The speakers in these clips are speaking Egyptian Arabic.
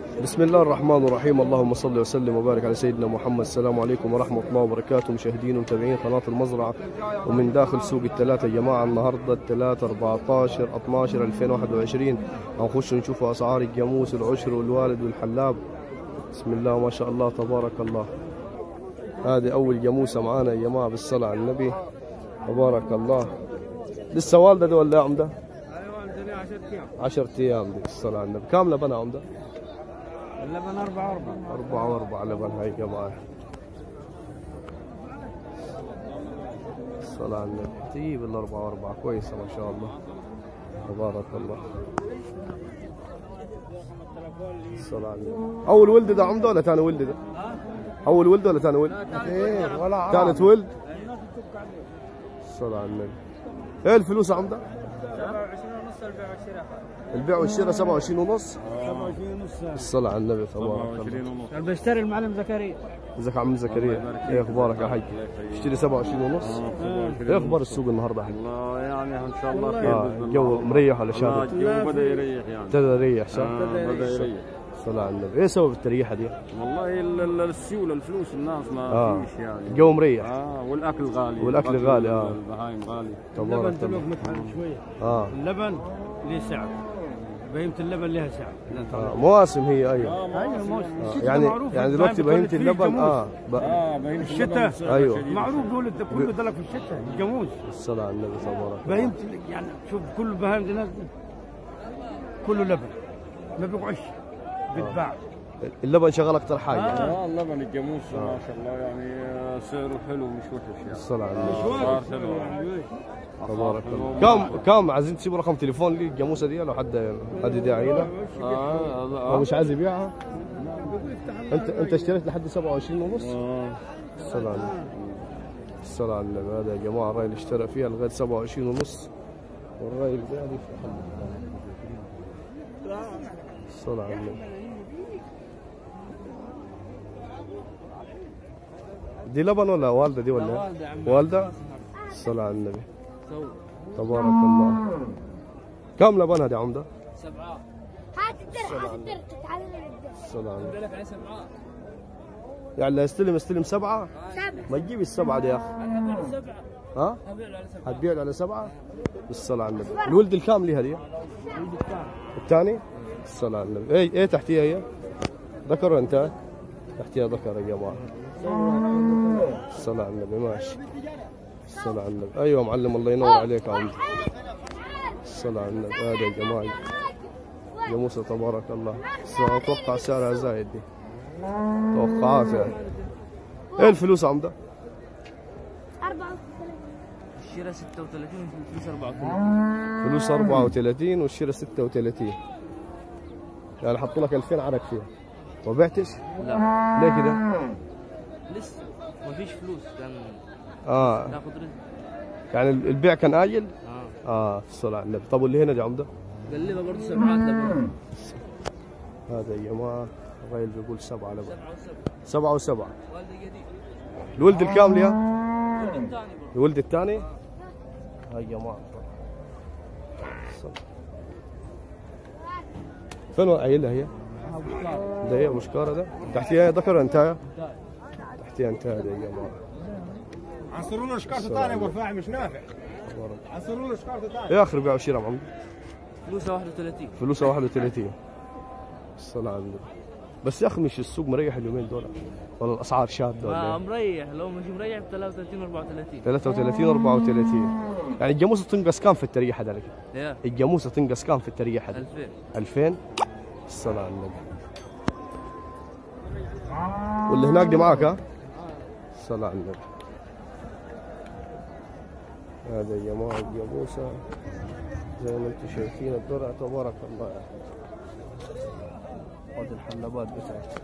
بسم الله الرحمن الرحيم اللهم صل وسلم وبارك على سيدنا محمد السلام عليكم ورحمة الله وبركاته مشاهدين ومتابعين قناة المزرعة ومن داخل سوق الثلاثة يا جماعة النهاردة الثلاثة 14 12 2021 هنخش نشوف أسعار الجاموس العشر والوالد والحلاب بسم الله ما شاء الله تبارك الله هذه أول جاموسة معانا يا جماعة بالصلاة على النبي تبارك الله لسه والدة دي ولا يا عمدة؟ ايوه عندنا 10 ايام 10 أيام دي الصلاة على النبي كام لبنها عمدة؟ اللبن 4 4 أربعة وأربعة لبن هاي جماعة الصلاة على النبي طيب الأربعة وأربعة كويسة ما شاء الله تبارك الله الصلاة على النبي أول ولد ده عمده ولا ثاني ولد ده؟ أول ولد ولا ثاني ولد؟ ولا ثالث ولد؟ الصلاة على النبي إيه الفلوس يا عمده؟ 27 ونص البيع والشراء البيع والشراء 27 ونص 27 ونص الصلاة على النبي تبارك الله انا بشتري المعلم زكريا ازيك يا عم زكريا ايه اخبارك يا حاج اشتري 27 ونص ايه اخبار السوق النهارده يا حاج والله يعني ان شاء الله خير اه باذن الله الجو مريح ولا آه، شادد الجو بدا يريح يعني ابتدى يريح صح آه، بدا يريح صلاة على النبي ايه سبب التريحه دي والله ال- ال- السيوله الفلوس الناس ما آه. فيش يعني الجو مريح اه والاكل غالي والأكل غالي، آه. البهايم غالي تبارك الله متعب شويه اه اللبن له سعر بهيمة اللبن لها سعر آه، مواسم هي ايوه ايوه موسم آه. الشتاء يعني معروف يعني دلوقتي البهايم بهيمة بتولد فيه اللبن الجاموس. اه ب- اه بهيمة الشتاء. اللبن سعرها أيوة. شديد. معروف دول ده كله ضلك في الشتاء الجاموس الصلاة على النبي تبارك الله بهيمة يعني شوف كل البهايم دي نازله كله لبن ما بيقعش بيتباع اللبن شغال اكثر حاجه يعني. اه اللبن الجاموس ما شاء الله يعني آه، سعره حلو مش وحش يعني الصلاة على النبي اسعار حلوه تبارك حلوة. الله كم كم عايزين تسيبوا رقم تليفون لي الجاموسه دي لو حد حد داعي لها اه هو اه مش عايز يبيعها انت انت اشتريت لحد 27 ونص آه. الصلاة على النبي الصلاة على النبي هذا يا جماعة الراجل اشترى فيها لغاية 27 ونص والراجل ده في الصلاة على النبي دي لبن ولا والدة دي ولا إيه؟ والدة الصلاة على النبي تبارك الله كم لبنها دي عمدة هات الدرع هات الدرع تعال نبدا الصلاة على النبي يعني اللي يستلم يستلم سبعة سبعة ما تجيب السبعة دي يا أخي ها؟ هتبيع على سبعة بالصلاة على النبي الولد الكام ليها دي الثاني الصلاة على النبي ايه ايه تحتيها هي ذكر ولا انت تحتيها ذكر يا جماعة الصلاة على النبي ماشي الصلاة على النبي ايوه معلم الله ينور عليك يا عمدي الصلاة على النبي هذا يا جماعة يا موسى تبارك الله بس اتوقع سعرها زايد دي توقعات يعني ايه الفلوس يا عمده؟ أربعة الشراء 36 والفلوس 34 فلوس 34 والشراء 36 يعني حطوا لك 2000 عرق فيها ما بعتش؟ لا ليه كده؟ لسه ما فيش فلوس كان اه ناخذ رزق يعني البيع كان آجل؟ اه اه الصلاة على النبي طب واللي هنا دي عمده؟ قلبها برضه سبعات لبن هذا يا جماعة الراجل بيقول سبعة لبن سبعة وسبعة سبعة وسبعة والدة جديد الولد الكام ليها؟ والدة الثاني برضه الولد الثاني؟ هاي يا جماعة الصلاة. فين عيلها هي؟ ده هي مشكارة ده؟ تحتيها ذكر ولا انتايه؟ تحتيها انتايه ده يا جماعة عصروا له شكارته ثانيه ابو رفاعي مش نافع تبارك. عصروا له شكارته ثانيه ايه اخر بيع وشراء معهم فلوسها 31 فلوسها 31 الصلاة على النبي بس يا اخي مش السوق مريح اليومين دول ولا الاسعار شاده ولا ما إيه؟ مريح لو مش مريح ب 33 34 33 34 يعني الجاموسه تنقص كام في التريحه ده لك؟ يا الجاموسه تنقص كام في التريحه دي؟ 2000 2000 الصلاة على النبي واللي هناك دي معاك ها؟ الصلاة على النبي هذا يا جماعة الجاموسة زي ما انتم شايفين الدرع تبارك الله هذه الحلبات بتاعتها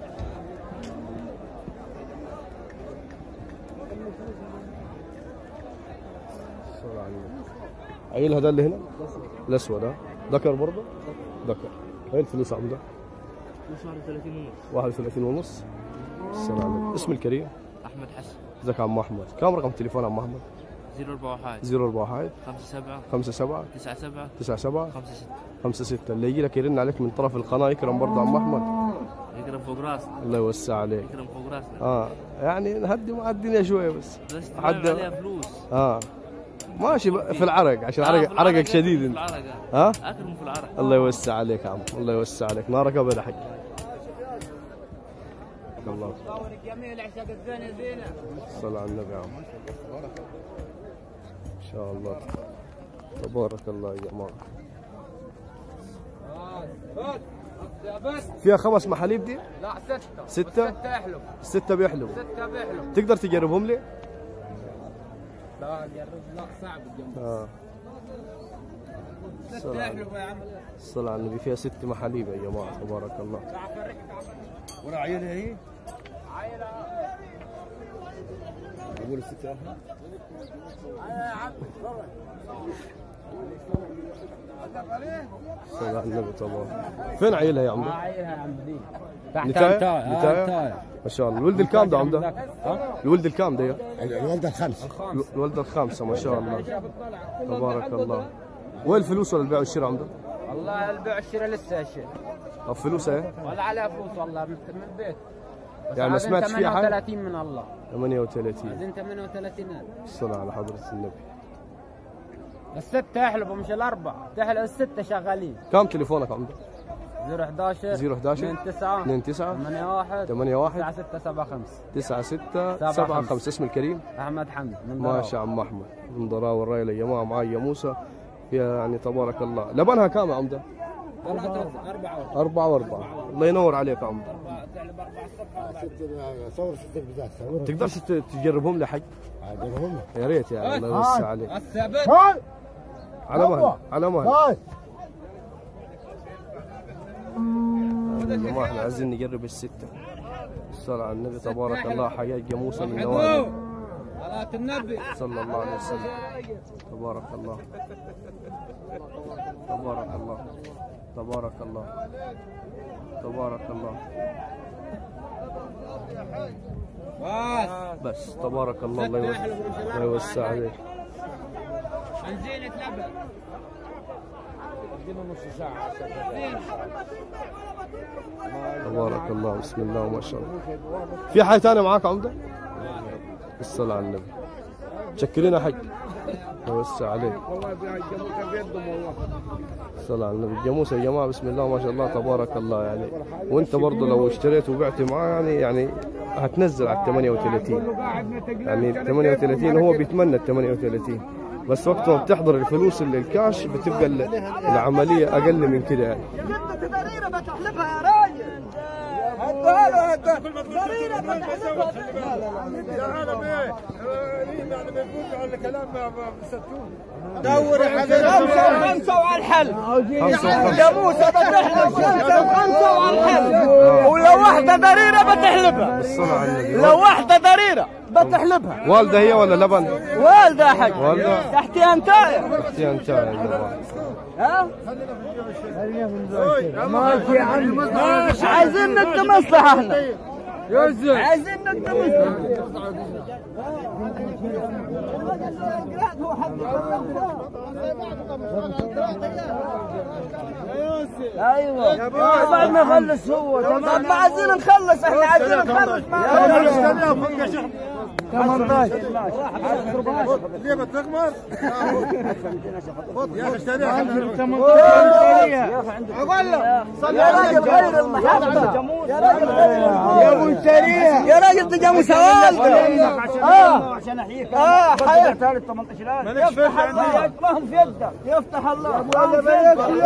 الصلاة على النبي عيل هذا اللي هنا الاسود ها ذكر برضه ذكر هاي الفلوس عمده فلوس 31 ونص 31 ونص السلام عليكم اسم الكريم احمد حسن ازيك يا عم احمد كم رقم تليفون عم احمد زيرو أربعة واحد 041 خمسة سبعة 57 تسعة سبعة 97 خمسة ستة 56 اللي يجي لك يرن عليك من طرف القناه يكرم برضه عم احمد يكرم فوق راسنا الله يوسع عليك يكرم فوق راسنا اه يعني نهدي مع الدنيا شويه بس بس حد- تضيع عليها فلوس اه ماشي بقى في العرق عشان آه، عرق في العرق عرقك أكرم شديد في انت العرق ها أكرم في العرق الله يوسع عليك يا عم الله يوسع عليك نارك ابد حق الله صل على النبي يا عم ان شاء الله تبارك الله يا جماعه فيها خمس محاليب دي؟ لا ستة ستة؟ ستة يحلو ستة بيحلوا ستة بيحلو تقدر تجربهم لي؟ لا جرب لا صعب الجنب اه ستة يحلو يا عم الصلاة على النبي فيها ست محاليب يا جماعة تبارك الله ولا عيلة هي الصلاة على النبي تبارك فين عيلها يا عمدة؟ عيلها يا عم دي تحت نتاية؟ انتاية نتاية؟ انتاية ما شاء الله الولد الكام ده عمدة؟ الولد الكام ده يا؟ الوالده الخمس الولد الخامسة ما شاء الله تبارك الله وين الفلوس ولا البيع والشراء عمدة؟ والله البيع والشراء لسه يا شيخ طب فلوسها ايه؟ ولا عليها فلوس والله من من البيت بس يعني ما عايزين سمعتش فيها حاجة؟ 38 من الله 38 عايزين 38 ألف الصلاة على حضرة النبي الستة يحلبوا مش الأربعة تحلب الستة شغالين كم تليفونك عمدة؟ 011 011 29 29 81 81 9675 96 سبعة 75 خمسة. اسم الكريم أحمد حمد من ماشي عم احمد من ضراوة الرايل يا جماعه معي موسى فيها يعني تبارك الله لبنها كام يا عمده؟ أربعة أربعة أربعة وأربعة الله ينور عليك يا عمده صور ستك بذات صور تقدرش ت- تجربهم لي حق عجبهم يا ريت يعني الله يوسع عليك الثابت على مهل على مهل هاي يا جماعه احنا عايزين نجرب الستة الصلاة على النبي تبارك الله حياة جاموسة من نوادي صلاة النبي صلى الله عليه وسلم تبارك الله تبارك الله تبارك الله تبارك الله بس بس تبارك الله الله يوسع الله يوسع عليك بنزينة لبن ادينا نص ساعة تبارك الله بسم الله ما شاء الله في حاجة ثانية معاك عمدة؟ الصلاة على النبي تشكرين يا حق الله يوسع عليك والله الجاموسة بيدهم والله الصلاة على النبي الجاموسة يا جماعة بسم الله ما شاء الله تبارك الله يعني وانت برضه لو اشتريت وبعت معاه يعني يعني هتنزل على ال 38 يعني ال 38 هو بيتمنى ال 38 بس وقت ما بتحضر الفلوس اللي الكاش بتبقى ال- العملية أقل من كده يعني ضريرة بتحلبها يا راجل هدها له هدها ضريرة بتحلبها دور يا حبيبي خمسة وخمسة وعلى الحل جاموسة بتحلب خمسة وخمسة وعلى الحل ولو واحدة ضريرة بتحلبها الصلاة على النبي لو واحدة ضريرة بتحلبها والدة هي ولا لبن؟ والدة يا حاج والدة؟ تحتها انتاية اختي انت يا جماعة ها ماشي يا عم ماشي عايزين نكتب مصلحة احنا عايزين نكتب مصلحة ايوه بعد ما يخلص هو طب ما عايزين نخلص احنا عايزين نخلص يا 18 ليه بتغمر؟ يا اخي اشتريها اقول له يا راجل غير المحبة يا راجل غير يا ابو الشريعة يا راجل ده جاموس والده اه عشان احييك اه حياة ثالث 18000 يفتح الله ما هم في يدك يفتح الله ما هم في يدك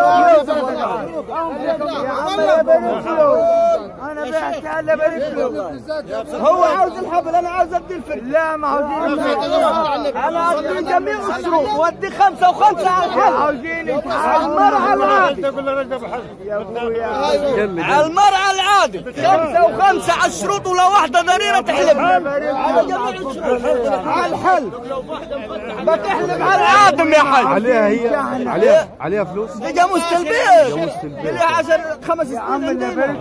يا عم لا بارك له انا بعت على بارك له هو عاوز الحبل انا عاوز ادي الفل لا ما عاوزين انا ادي جميع الشروط وادي خمسه وخمسه على الحل عاوزين على المرعى العادي تقول له رجل بحزن يا ابويا على المرعى العادي عادي خمسة وخمسة على الشروط ولا واحدة ضريرة تحلب على جميع الشروط على الحل بتحلب على العادم يا حاج عليها هي عليها عليها فلوس دي جاموسة البيت جاموسة البيت. لها عشر خمس سنين عندنا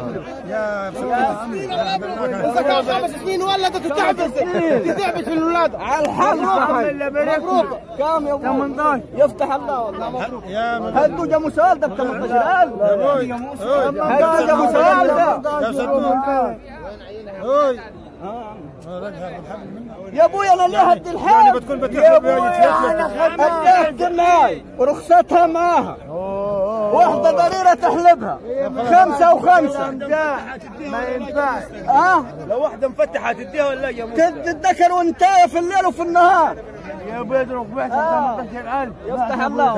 اذا كان خمس سنين ولدت وتعبت تعبت في الولاده على الحل مبروك كم يا ابو 18 يفتح الله والله مبروك هدوا جاموسات ده ب 18000 هدوا جاموسات ده يا ابوي انا ليه هدي الحال بتكون بتحلب انا خدت معاي ورخصتها معاها واحدة ضريرة تحلبها خمسة وخمسة ما ينفعش اه لو واحده مفتحه تديها ولا يا تتذكر وانت في الليل وفي النهار يا بيدرك بحث آه. 18000 يفتح الله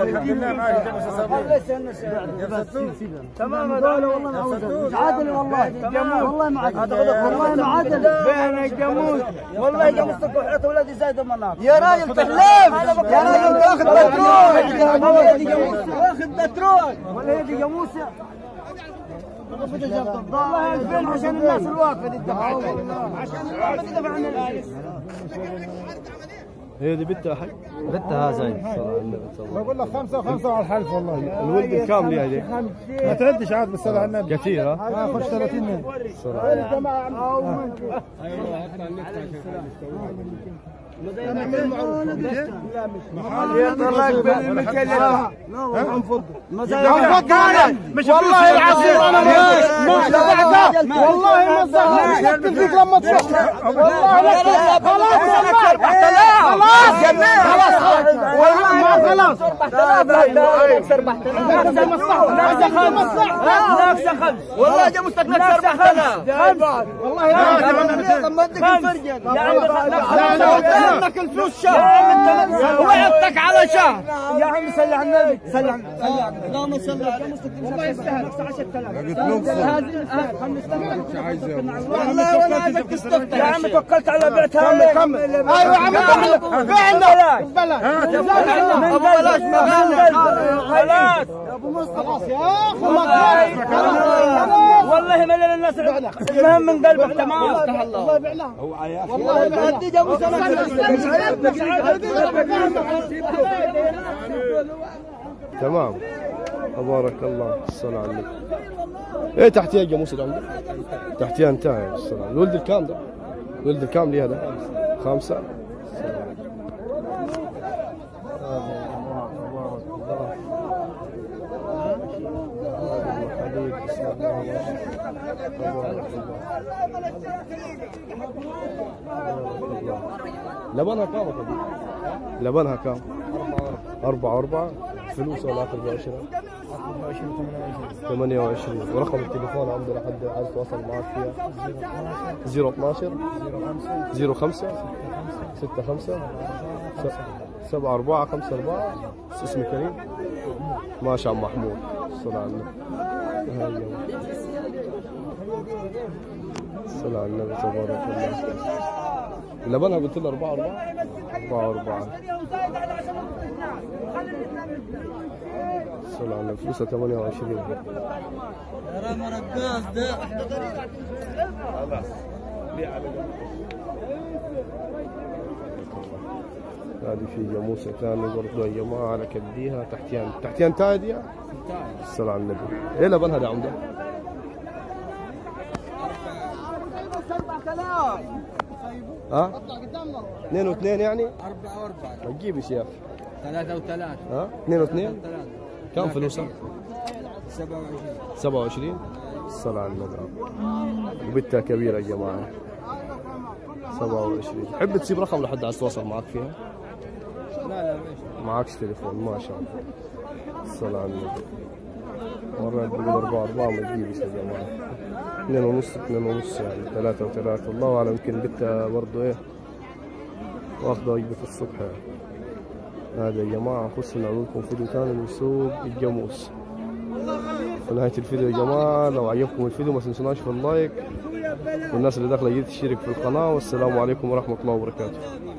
تمام والله ما عاوزه مش عادل والله والله ما عادل والله ما عادل بين الجاموس والله جاموستك وحياة اولادي زايده مناط يا راجل تحلف يا راجل تاخذ بترول واخذ بترول ولا هذه جاموسه والله 2000 عشان الناس الواقفه دي دفعت عشان الواقفه دي دفع عنا هي دي بنتها حي بنتها زين بقول لك خمسه وخمسه على الحلف والله الولد الكام ليها دي ما تعدش عاد بالصلاه على النبي كثير ها اه خش 30 من يطلق بالمكلفه مش والله العظيم انا ما بعدها والله ما صح لك فيك لما تصح والله لك خلاص خلاص خلاص والله ما خلاص والله جاموستك نكسر 4000 والله لا لما اديك الفرجه لك الفلوس شهر وعدتك على شهر يا عم صل على النبي صل على اللهم صل على والله يستاهل 10000 والله ولا عايزك تستفتح يا عم توكلت على بعتها كمل ايوه يا عم بعنا بعنا بلاش ابو بلاش ما خلاص خلاص يا اخي والله ملل الناس المهم من قلبك تمام والله بعناها والله بعدي جابوا سنه تمام تبارك الله الصلاة على النبي ايه تحتيها الجاموس اللي عندك؟ تحتيها انتهى الصلاة الولد الكام ده؟ الولد الكام ليه هذا؟ خمسة لبنها كام يا طبيب؟ لبنها كام؟ أربعة أربعة فلوس ولا آخر بعشرة 28 ورقم التليفون عندي لحد عايز تواصل معك فيها 012 05 65 7 4 5 4 اسمي كريم ماشي عم محمود الصلاة على النبي هاي الصلاة على النبي تبارك الله لبنها قلت له 4 4 4 4 الصلاة على النبي فلوسها 28 هذه في جاموسة ثانية برضو يا جماعة على كديها تحتيها تحتيها انتهى دي الصلاة على النبي ايه لبنها ده عمده؟ ها؟ اثنين واثنين يعني؟ أربعة وأربعة ما تجيب يا شيخ ثلاثة وثلاثة ها؟ اثنين واثنين؟ كم فلوسها؟ 27 27 الصلاة على النبي وبنتها كبيرة يا جماعة 27 تحب تسيب رقم لحد عايز يتواصل معك فيها؟ لا لا ماشي معكش تليفون ما شاء الله الصلاة على النبي مرات بقول أربعة أربعة ما تجيبش يا جماعة اثنين ونص اثنين ونص يعني ثلاثة وثلاثة الله أعلم يمكن بنتها برضه إيه واخدة وجبة الصبح يعني هذا يا جماعة خش نعمل لكم فيديو ثاني من سوق الجاموس في نهاية الفيديو يا جماعة لو عجبكم الفيديو ما تنسوناش في اللايك والناس اللي داخلة جديد تشترك في القناة والسلام عليكم ورحمة الله وبركاته